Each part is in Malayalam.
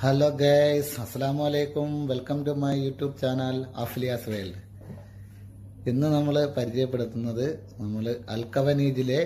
ഹലോ ഗൈസ് അസ്സാമു അലൈക്കും welcome to my YouTube channel അഫ്ലിയാസ് വേൾഡ് ഇന്ന് നമ്മൾ പരിചയപ്പെടുത്തുന്നത് നമ്മൾ അൽക്കവനീജിലെ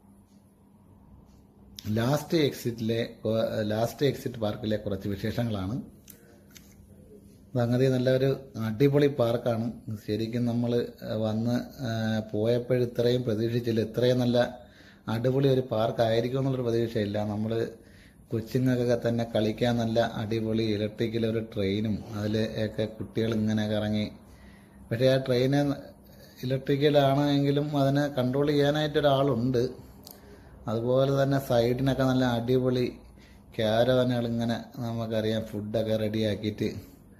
ലാസ്റ്റ് എക്സിറ്റിലെ ലാസ്റ്റ് എക്സിറ്റ് പാർക്കിലെ കുറച്ച് വിശേഷങ്ങളാണ് സംഗതി നല്ലൊരു അടിപൊളി പാർക്കാണ് ശരിക്കും നമ്മൾ വന്ന് പോയപ്പോൾ ഇത്രയും പ്രതീക്ഷിച്ചില്ല ഇത്രയും നല്ല അടിപൊളി ഒരു പാർക്ക് ആയിരിക്കും എന്നുള്ളൊരു പ്രതീക്ഷയില്ല നമ്മൾ കൊച്ചുങ്ങൾക്കൊക്കെ തന്നെ കളിക്കാൻ നല്ല അടിപൊളി ഇലക്ട്രിക്കൽ ഒരു ട്രെയിനും അതിൽ ഒക്കെ കുട്ടികൾ ഇങ്ങനെ കറങ്ങി പക്ഷേ ആ ട്രെയിന് ഇലക്ട്രിക്കലാണ് എങ്കിലും അതിനെ കൺട്രോൾ ചെയ്യാനായിട്ട് ഒരാളുണ്ട് അതുപോലെ തന്നെ സൈഡിനൊക്കെ നല്ല അടിപൊളി ക്യാരവനുകൾ ഇങ്ങനെ നമുക്കറിയാം ഫുഡൊക്കെ റെഡിയാക്കിയിട്ട്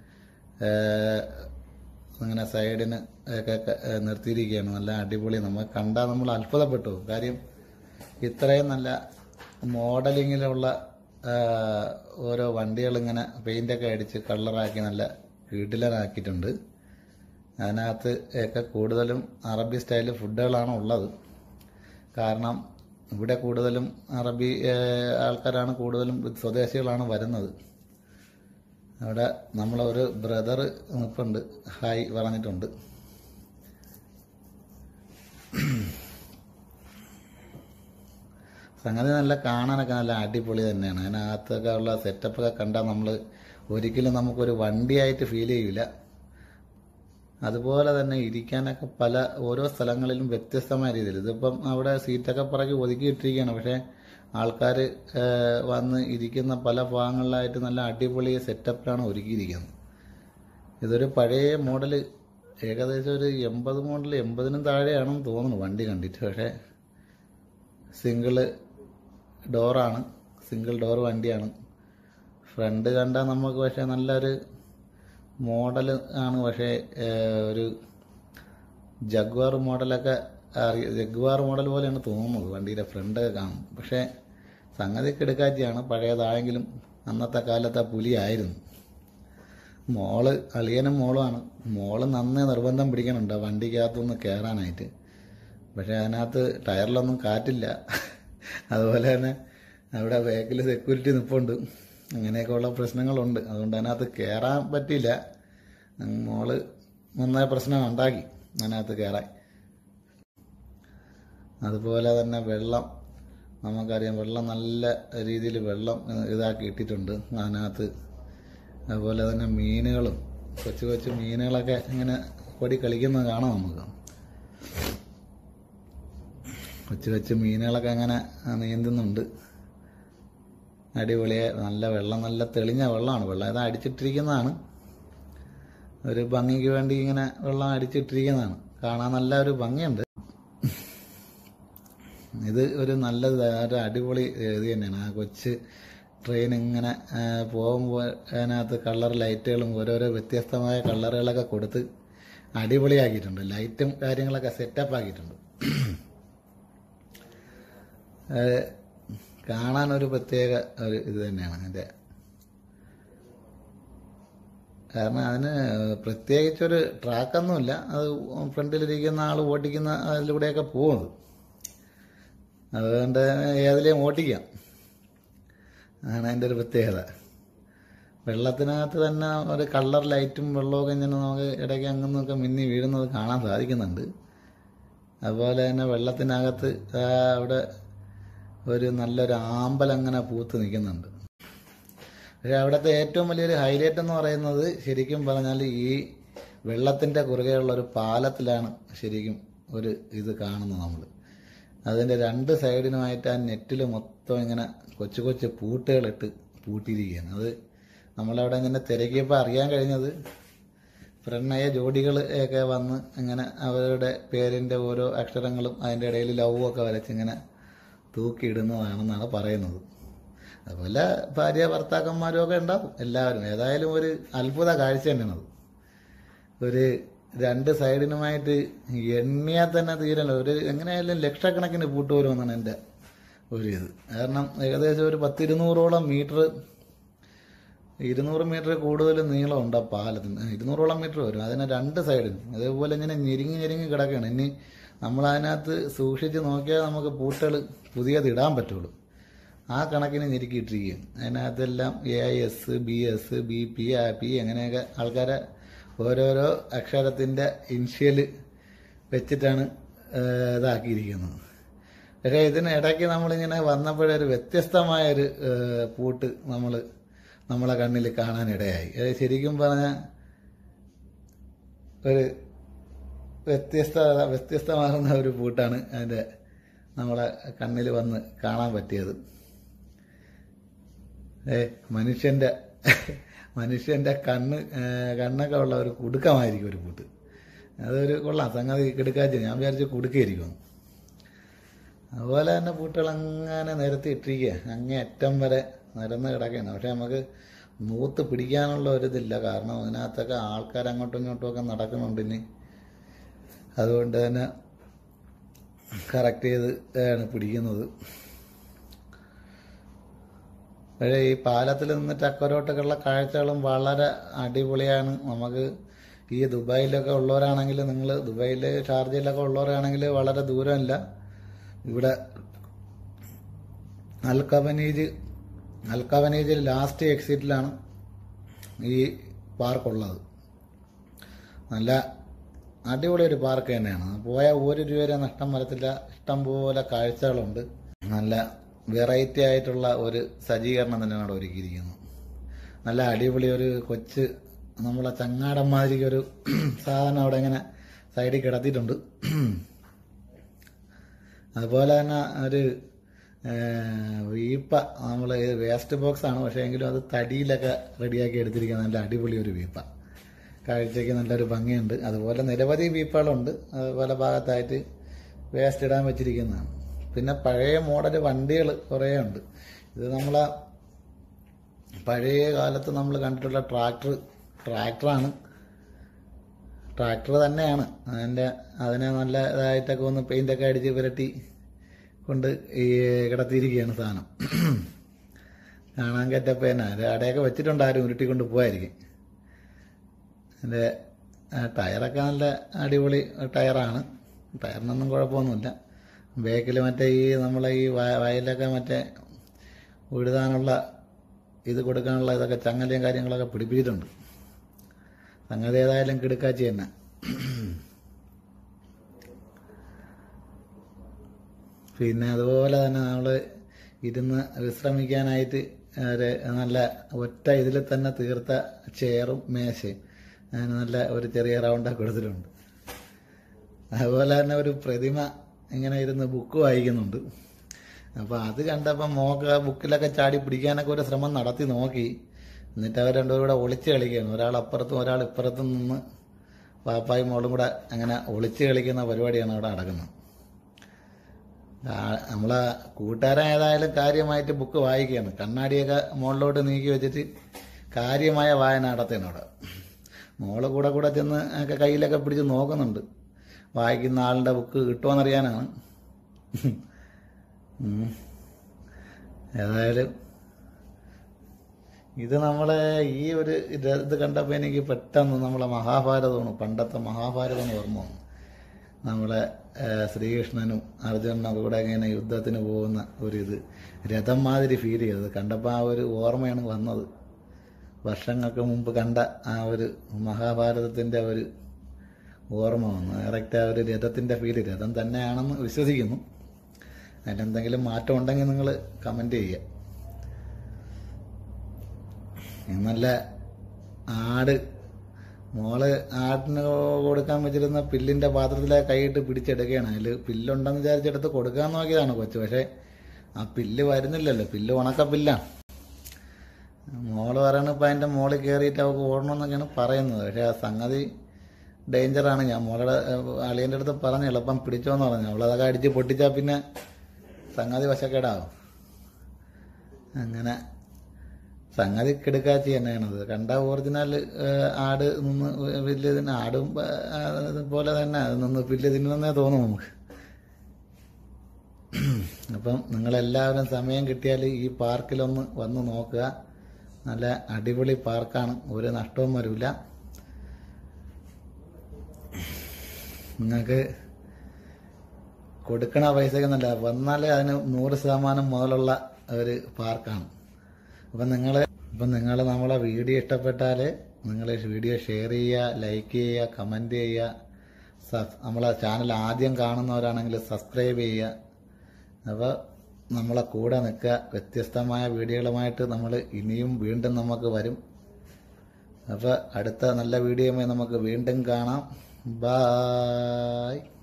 അങ്ങനെ സൈഡിന് ഒക്കെ നിർത്തിയിരിക്കുകയാണ് നല്ല അടിപൊളി നമ്മൾ കണ്ടാൽ നമ്മൾ അത്ഭുതപ്പെട്ടു കാര്യം ഇത്രയും നല്ല മോഡലിങ്ങിലുള്ള ഓരോ വണ്ടികൾ ഇങ്ങനെ പെയിൻ്റൊക്കെ അടിച്ച് കളറാക്കി നല്ല കിടിലനാക്കിയിട്ടുണ്ട് അതിനകത്ത് ഒക്കെ കൂടുതലും അറബി സ്റ്റൈൽ ഫുഡുകളാണ് ഉള്ളത് കാരണം ഇവിടെ കൂടുതലും അറബി ആൾക്കാരാണ് കൂടുതലും സ്വദേശികളാണ് വരുന്നത് അവിടെ നമ്മളൊരു ബ്രദർ നിൽപ്പുണ്ട് ഹായ് പറഞ്ഞിട്ടുണ്ട് സംഗതി നല്ല കാണാനൊക്കെ നല്ല അടിപൊളി തന്നെയാണ് അതിനകത്തൊക്കെ ഉള്ള സെറ്റപ്പൊക്കെ കണ്ടാൽ നമ്മൾ ഒരിക്കലും നമുക്കൊരു വണ്ടിയായിട്ട് ഫീൽ ചെയ്യില്ല അതുപോലെ തന്നെ ഇരിക്കാനൊക്കെ പല ഓരോ സ്ഥലങ്ങളിലും വ്യത്യസ്തമായ രീതിയിൽ ഇതിപ്പം അവിടെ സീറ്റൊക്കെ പറക്കി ഒതുക്കിയിട്ടിരിക്കുകയാണ് പക്ഷേ ആൾക്കാർ വന്ന് ഇരിക്കുന്ന പല ഭാഗങ്ങളിലായിട്ട് നല്ല അടിപൊളി സെറ്റപ്പിലാണ് ഒരുക്കിയിരിക്കുന്നത് ഇതൊരു പഴയ മോഡൽ ഏകദേശം ഒരു എൺപത് മോഡൽ എൺപതിനും താഴെയാണെന്ന് തോന്നുന്നു വണ്ടി കണ്ടിട്ട് പക്ഷേ സിംഗിള് ഡോറാണ് സിംഗിൾ ഡോർ വണ്ടിയാണ് ഫ്രണ്ട് കണ്ടാൽ നമുക്ക് പക്ഷേ നല്ലൊരു മോഡൽ ആണ് പക്ഷേ ഒരു ജഗ്വാർ മോഡലൊക്കെ അറിയ ജഗ്വാർ മോഡൽ പോലെയാണ് തോന്നുന്നത് വണ്ടിയുടെ ഫ്രണ്ടൊക്കെ കാണും പക്ഷേ സംഗതി കിടക്കാറ്റിയാണ് പഴയതായെങ്കിലും അന്നത്തെ കാലത്തെ പുലിയായിരുന്നു മോള് അളിയനും മോളുമാണ് മോള് നന്നേ നിർബന്ധം പിടിക്കണുണ്ട് ആ വണ്ടിക്കകത്തൊന്ന് കയറാനായിട്ട് പക്ഷേ അതിനകത്ത് ടയറിലൊന്നും കാറ്റില്ല അതുപോലെ തന്നെ അവിടെ ബാക്കിൽ സെക്യൂരിറ്റി നിൽപ്പുണ്ട് അങ്ങനെയൊക്കെയുള്ള പ്രശ്നങ്ങളുണ്ട് അതുകൊണ്ട് അതിനകത്ത് കയറാൻ പറ്റിയില്ല മോള് നന്നായ പ്രശ്നം ഉണ്ടാക്കി അതിനകത്ത് കയറാൻ അതുപോലെ തന്നെ വെള്ളം നമുക്കറിയാം വെള്ളം നല്ല രീതിയിൽ വെള്ളം ഇതാക്കി ഇട്ടിട്ടുണ്ട് അതിനകത്ത് അതുപോലെ തന്നെ മീനുകളും കൊച്ചു കൊച്ചു മീനുകളൊക്കെ ഇങ്ങനെ ഓടി കളിക്കുന്നത് കാണാം നമുക്ക് കൊച്ചു കൊച്ചു മീനുകളൊക്കെ അങ്ങനെ നീന്തുന്നുണ്ട് അടിപൊളിയെ നല്ല വെള്ളം നല്ല തെളിഞ്ഞ വെള്ളമാണ് വെള്ളം ഇത് അടിച്ചിട്ടിരിക്കുന്നതാണ് ഒരു ഭംഗിക്ക് വേണ്ടി ഇങ്ങനെ വെള്ളം അടിച്ചിട്ടിരിക്കുന്നതാണ് കാണാൻ നല്ല ഒരു ഭംഗിയുണ്ട് ഇത് ഒരു നല്ല ഒരു അടിപൊളി ഇത് തന്നെയാണ് ആ കൊച്ച് ട്രെയിൻ ഇങ്ങനെ പോകുമ്പോൾ അതിനകത്ത് കളർ ലൈറ്റുകളും ഓരോരോ വ്യത്യസ്തമായ കളറുകളൊക്കെ കൊടുത്ത് അടിപൊളിയാക്കിയിട്ടുണ്ട് ലൈറ്റും കാര്യങ്ങളൊക്കെ സെറ്റപ്പ് ആക്കിയിട്ടുണ്ട് കാണാൻ ഒരു പ്രത്യേക ഒരു ഇത് തന്നെയാണ് അതിൻ്റെ കാരണം അതിന് പ്രത്യേകിച്ചൊരു ട്രാക്കൊന്നുമില്ല അത് ഫ്രണ്ടിലിരിക്കുന്ന ആൾ ഓട്ടിക്കുന്ന അതിലൂടെയൊക്കെ പോകുന്നത് അതുകൊണ്ട് ഏതിലേയും ഓട്ടിക്കാം അതാണ് അതിൻ്റെ ഒരു പ്രത്യേകത വെള്ളത്തിനകത്ത് തന്നെ ഒരു കളർ ലൈറ്റും വെള്ളമൊക്കെ ഇങ്ങനെ നമുക്ക് ഇടയ്ക്ക് അങ്ങനൊക്കെ മിന്നി വീഴുന്നത് കാണാൻ സാധിക്കുന്നുണ്ട് അതുപോലെ തന്നെ വെള്ളത്തിനകത്ത് അവിടെ ഒരു നല്ലൊരു ആമ്പൽ അങ്ങനെ പൂത്ത് നിൽക്കുന്നുണ്ട് പക്ഷെ അവിടുത്തെ ഏറ്റവും വലിയൊരു ഹൈലൈറ്റ് എന്ന് പറയുന്നത് ശരിക്കും പറഞ്ഞാൽ ഈ വെള്ളത്തിൻ്റെ കുറുകെയുള്ള ഒരു പാലത്തിലാണ് ശരിക്കും ഒരു ഇത് കാണുന്നത് നമ്മൾ അതിൻ്റെ രണ്ട് സൈഡിനുമായിട്ട് ആ നെറ്റിൽ മൊത്തം ഇങ്ങനെ കൊച്ചു കൊച്ചു പൂട്ടുകളിട്ട് പൂട്ടിയിരിക്കുകയാണ് അത് നമ്മളവിടെ ഇങ്ങനെ തിരക്കിയപ്പോൾ അറിയാൻ കഴിഞ്ഞത് പ്രണയ ജോഡികൾ ഒക്കെ വന്ന് ഇങ്ങനെ അവരുടെ പേരിൻ്റെ ഓരോ അക്ഷരങ്ങളും അതിൻ്റെ ഇടയിൽ ലവും ഒക്കെ വരച്ചിങ്ങനെ തൂക്കിയിടുന്നതാണെന്നാണ് പറയുന്നത് അതുപോലെ ഭാര്യ ഭർത്താക്കന്മാരും ഒക്കെ ഉണ്ടാവും എല്ലാവരും ഏതായാലും ഒരു അത്ഭുത കാഴ്ച തന്നെയാണ് അത് ഒരു രണ്ട് സൈഡിനുമായിട്ട് എണ്ണിയാൽ തന്നെ തീരല്ലോ ഒരു എങ്ങനെയായാലും ലക്ഷക്കണക്കിന് പൂട്ട് വരുമെന്നാണ് എൻ്റെ ഒരു ഇത് കാരണം ഏകദേശം ഒരു പത്തിരുന്നൂറോളം മീറ്റർ ഇരുന്നൂറ് മീറ്റർ കൂടുതൽ നീളമുണ്ട് ആ പാലത്തിന് ഇരുന്നൂറോളം മീറ്റർ വരും അതിന് രണ്ട് സൈഡിനും അതേപോലെ ഇങ്ങനെ ഞെരുങ്ങി ഞെരുങ്ങി കിടക്കുകയാണ് ഇനി നമ്മൾ അതിനകത്ത് സൂക്ഷിച്ച് നോക്കിയാൽ നമുക്ക് പൂട്ടുകൾ പുതിയത് ഇടാൻ പറ്റുള്ളൂ ആ കണക്കിന് ഞെരുക്കിയിട്ടിരിക്കുകയും അതിനകത്തെല്ലാം A I S B S B P A P അങ്ങനെയൊക്കെ ആൾക്കാരെ ഓരോരോ അക്ഷരത്തിൻ്റെ ഇൻഷ്യൽ വെച്ചിട്ടാണ് ഏഹ്, ഇതാക്കിയിരിക്കുന്നത് പക്ഷേ ഇതിന് ഇടയ്ക്ക് നമ്മളിങ്ങനെ വന്നപ്പോഴൊരു വ്യത്യസ്തമായൊരു ഏഹ്, പൂട്ട് നമ്മൾ നമ്മളെ കണ്ണിൽ കാണാനിടയായി അത് ശരിക്കും പറഞ്ഞാൽ ഒരു വ്യത്യസ്ത വ്യത്യസ്തമാകുന്ന ഒരു പൂട്ടാണ് അതിൻ്റെ നമ്മളെ കണ്ണിൽ വന്ന് കാണാൻ പറ്റിയത് ഏ മനുഷ്യൻ്റെ മനുഷ്യൻ്റെ കണ്ണ് ഏ, കണ്ണൊക്കെ ഉള്ള ഒരു കുടുക്കമായിരിക്കും ഒരു പൂട്ട് അതൊരു കൊള്ളാം സംഗതി കിടക്കാച്ച ഞാൻ വിചാരിച്ചു കുടുക്കായിരിക്കും അതുപോലെ തന്നെ പൂട്ടുകൾ അങ്ങനെ നിരത്തി ഇട്ടിരിക്കുക അങ്ങേ അറ്റം വരെ നിരന്ന് കിടക്കുകയാണ് പക്ഷെ നമുക്ക് നൂത്ത് പിടിക്കാനുള്ള ഒരു ഇതില്ല കാരണം അതിനകത്തൊക്കെ ആൾക്കാർ അങ്ങോട്ടും ഇങ്ങോട്ടും ഒക്കെ നടക്കുന്നുണ്ട് ഇനി അതുകൊണ്ട് തന്നെ കറക്റ്റ് ചെയ്ത് ആണ് പിടിക്കുന്നത് പക്ഷേ ഈ പാലത്തിൽ നിന്നിട്ട് അക്കരോട്ടൊക്കെയുള്ള കാഴ്ചകളും വളരെ അടിപൊളിയാണ് നമുക്ക് ഈ ദുബായിലൊക്കെ ഉള്ളവരാണെങ്കിൽ നിങ്ങൾ ദുബായിൽ ഷാർജയിലൊക്കെ ഉള്ളവരാണെങ്കിൽ വളരെ ദൂരമില്ല ഇവിടെ അൽക്കവനീജ് അൽക്കവനീജിൽ ലാസ്റ്റ് എക്സിറ്റിലാണ് ഈ പാർക്കുള്ളത് നല്ല അടിപൊളി ഒരു പാർക്ക് തന്നെയാണ് പോയാൽ ഒരു രൂപ വരെ നഷ്ടം വരത്തില്ല ഇഷ്ടം പോലെ കാഴ്ചകളുണ്ട് നല്ല വെറൈറ്റി ആയിട്ടുള്ള ഒരു സജ്ജീകരണം തന്നെയാണ് അവിടെ ഒരുക്കിയിരിക്കുന്നത് നല്ല അടിപൊളി ഒരു കൊച്ച് നമ്മളെ ചങ്ങാടം മാതിരി ഒരു സാധനം അവിടെ ഇങ്ങനെ സൈഡിൽ കിടത്തിയിട്ടുണ്ട് അതുപോലെ തന്നെ ഒരു ഏഹ്, വീപ്പ നമ്മൾ വേസ്റ്റ് ബോക്സ് ആണ് പക്ഷേ എങ്കിലും അത് തടിയിലൊക്കെ റെഡിയാക്കി എടുത്തിരിക്കുന്ന നല്ല അടിപൊളി ഒരു വീപ്പ കാഴ്ചയ്ക്ക് നല്ലൊരു ഭംഗിയുണ്ട് അതുപോലെ നിരവധി വീപ്പകളുണ്ട് അത് പല ഭാഗത്തായിട്ട് വേസ്റ്റ് ഇടാൻ വെച്ചിരിക്കുന്നതാണ് പിന്നെ പഴയ മോഡൽ വണ്ടികൾ കുറേ ഉണ്ട് ഇത് നമ്മളെ പഴയ കാലത്ത് നമ്മൾ കണ്ടിട്ടുള്ള ട്രാക്ടർ ട്രാക്ടറാണ് ട്രാക്ടർ തന്നെയാണ് അതിൻ്റെ അതിനെ നല്ല ഇതായിട്ടൊക്കെ ഒന്ന് പെയിൻ്റൊക്കെ അടിച്ച് പുരട്ടി കൊണ്ട് ഈ കിടത്തിയിരിക്കുകയാണ് സാധനം കാണാൻ കയറ്റപ്പോൾ തന്നെ അത് അടയൊക്കെ വെച്ചിട്ടുണ്ട് ആരും ഉരുട്ടിക്കൊണ്ട് പോയായിരിക്കും അതിൻ്റെ ടയറൊക്കെ നല്ല അടിപൊളി ടയറാണ് ടയറിനൊന്നും കുഴപ്പമൊന്നുമില്ല ബേക്കിൽ മറ്റേ ഈ നമ്മളെ ഈ വയ- വയലിലൊക്കെ മറ്റേ ഉഴുതാനുള്ള ഇത് കൊടുക്കാനുള്ള ഇതൊക്കെ ചങ്ങലയും കാര്യങ്ങളൊക്കെ പിടിപ്പിച്ചിട്ടുണ്ട് സംഗതി ഏതായാലും കിടക്കാച്ചി തന്നെ പിന്നെ അതുപോലെ തന്നെ നമ്മൾ ഇരുന്ന് വിശ്രമിക്കാനായിട്ട് ഒരു നല്ല ഒറ്റ ഇതിൽ തന്നെ തീർത്ത ചെയറും മേശയും അതിന് നല്ല ഒരു ചെറിയ റൗണ്ടൊക്കെ കൊടുത്തിട്ടുണ്ട് അതുപോലെ തന്നെ ഒരു പ്രതിമ ഇങ്ങനെ ഇരുന്ന് ബുക്ക് വായിക്കുന്നുണ്ട് അപ്പോൾ അത് കണ്ടപ്പോൾ മോക്ക് ആ ബുക്കിലൊക്കെ ചാടി പിടിക്കാനൊക്കെ ഒരു ശ്രമം നടത്തി നോക്കി എന്നിട്ട് അവർ രണ്ടുപേരും കൂടെ ഒളിച്ച് കളിക്കുകയാണ് ഒരാൾ അപ്പുറത്തും ഒരാൾ ഇപ്പുറത്തും നിന്ന് പാപ്പായും മോളും കൂടെ അങ്ങനെ ഒളിച്ച് കളിക്കുന്ന പരിപാടിയാണ് അവിടെ നടക്കുന്നത് ആ- നമ്മളെ കൂട്ടുകാരൻ ഏതായാലും കാര്യമായിട്ട് ബുക്ക് വായിക്കുകയാണ് കണ്ണാടിയൊക്കെ മുകളിലോട്ട് നീക്കി വെച്ചിട്ട് കാര്യമായ വായന നടത്തുകയാണ് അവിടെ മോള് കൂടെ കൂടെ ചെന്ന് ഒക്കെ കയ്യിലൊക്കെ പിടിച്ച് നോക്കുന്നുണ്ട് വായിക്കുന്ന ആളുടെ ബുക്ക് കിട്ടുമോന്നറിയാനാണ് ഉം. ഏതായാലും ഇത് നമ്മളെ ഈ ഒരു ഇത് ഇത് കണ്ടപ്പോൾ എനിക്ക് പെട്ടെന്ന് നമ്മളെ മഹാഭാരതമാണ് പണ്ടത്തെ മഹാഭാരതം ഓർമ്മ വന്നു നമ്മളെ ഏഹ്, ശ്രീകൃഷ്ണനും അർജുനനും കൂടെ ഇങ്ങനെ യുദ്ധത്തിന് പോകുന്ന ഒരു ഇത് രഥം മാതിരി ഫീൽ ചെയ്തത് കണ്ടപ്പോൾ ആ ഒരു ഓർമ്മയാണ് വന്നത് വർഷങ്ങൾക്ക് മുമ്പ് കണ്ട ആ ഒരു മഹാഭാരതത്തിൻ്റെ ഒരു ഓർമ്മ വന്നു കറക്റ്റ് ആ ഒരു രഥത്തിൻ്റെ ഫീല് രഥം തന്നെയാണെന്ന് വിശ്വസിക്കുന്നു അതിലെന്തെങ്കിലും മാറ്റം ഉണ്ടെങ്കിൽ നിങ്ങൾ കമൻറ്റ് ചെയ്യുക നല്ല ആട് മോള് ആടിന് കൊടുക്കാൻ വെച്ചിരുന്ന പില്ലിന്റെ പാത്രത്തിലെ കൈയിട്ട് പിടിച്ചെടുക്കുകയാണ് അതിൽ പില്ലുണ്ടെന്ന് വിചാരിച്ചെടുത്ത് കൊടുക്കാൻ നോക്കിയതാണ് കൊച്ചു പക്ഷേ ആ പില്ല് വരുന്നില്ലല്ലോ പില്ല് ഉണക്ക പില്ലാണ് മോള് പറയണ ഇപ്പം അതിൻ്റെ മോളിൽ കയറിയിട്ട് അവൾക്ക് ഓടണമെന്നൊക്കെയാണ് പറയുന്നത് പക്ഷേ ആ സംഗതി ഡേഞ്ചറാണ് ഞാൻ മോളുടെ അളിയൻ്റെ അടുത്ത് പറഞ്ഞു എളുപ്പം പിടിച്ചോന്ന് പറഞ്ഞു അവളതൊക്കെ അടിച്ച് പൊട്ടിച്ചാൽ പിന്നെ സംഗതി വശക്കേടാവും അങ്ങനെ സംഗതി കിടക്കാച്ചി തന്നെയാണത് കണ്ട ഒറിജിനൽ ആട് നിന്ന് വലിയ ഇതിന് ആടും ആ, അതുപോലെ തന്നെ അത് നിന്ന് വലിയ തിന്നുന്നേ തോന്നും നമുക്ക് അപ്പം നിങ്ങളെല്ലാവരും സമയം കിട്ടിയാൽ ഈ പാർക്കിലൊന്ന് വന്ന് നോക്കുക നല്ല അടിപൊളി പാർക്കാണ് ഒരു നഷ്ടവും വരില്ല നിങ്ങൾക്ക് കൊടുക്കണ പൈസക്ക് നല്ല വന്നാലേ അതിന് നൂറ് ശതമാനം മുതലുള്ള ഒരു പാർക്കാണ് അപ്പം നിങ്ങൾ അപ്പം നിങ്ങൾ നമ്മളെ വീഡിയോ ഇഷ്ടപ്പെട്ടാൽ നിങ്ങൾ വീഡിയോ ഷെയർ ചെയ്യുക ലൈക്ക് ചെയ്യുക കമൻറ്റ് ചെയ്യുക സബ് നമ്മളെ ചാനൽ ആദ്യം കാണുന്നവരാണെങ്കിൽ സബ്സ്ക്രൈബ് ചെയ്യുക അപ്പോൾ നമ്മളെ കൂടെ നിൽക്കുക വ്യത്യസ്തമായ വീഡിയോകളുമായിട്ട് നമ്മൾ ഇനിയും വീണ്ടും നമുക്ക് വരും അപ്പോൾ അടുത്ത നല്ല വീഡിയോയുമായി നമുക്ക് വീണ്ടും കാണാം ബായ്